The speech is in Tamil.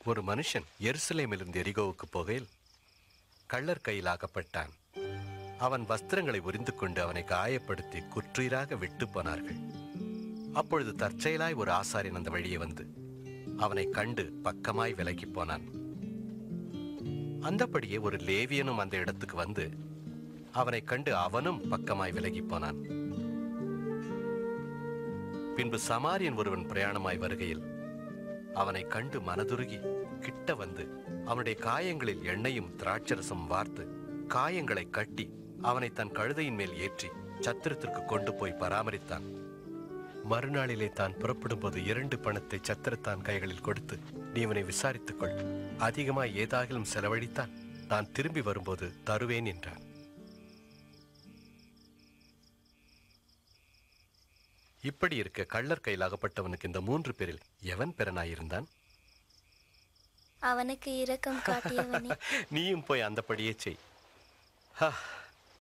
ஒரு மனுஷன் எருசலேமிலிருந்து எரிகோவுக்கு போகையில் கள்ளர் கையில் ஆகப்பட்டான் அவன் வஸ்திரங்களை உரிந்து கொண்டு அவனை காயப்படுத்தி குற்றீராக விட்டு போனார்கள் அப்பொழுது தற்செயலாய் ஒரு ஆசாரியன் அந்த வழியே வந்து அவனை கண்டு பக்கமாய் விலகி போனான் அந்தபடியே ஒரு லேவியனும் அந்த இடத்துக்கு வந்து அவனை கண்டு அவனும் பக்கமாய் விலகி போனான் பின்பு சமாரியன் ஒருவன் பிரயாணமாய் வருகையில் அவனை கண்டு மனதுருகி கிட்ட வந்து அவனுடைய காயங்களில் எண்ணெயும் திராட்சரசம் வார்த்து காயங்களை கட்டி அவனை தன் கழுதையின் மேல் ஏற்றி சத்திரத்திற்கு கொண்டு போய் பராமரித்தான் மறுநாளிலே தான் புறப்படும்போது இரண்டு பணத்தை சத்திரத்தான் கைகளில் கொடுத்து நீ இவனை விசாரித்துக் கொள் அதிகமாய் ஏதாகிலும் செலவழித்தால் நான் திரும்பி வரும்போது தருவேன் என்றான் இப்படி இருக்க கள்ளர் கையில் அகப்பட்டவனுக்கு இந்த மூன்று பேரில் எவன் பிறனாயிருந்தான் அவனுக்கு இரக்கம் காட்டியவனே நீயும் போய் அந்தபடியே செய் ஹா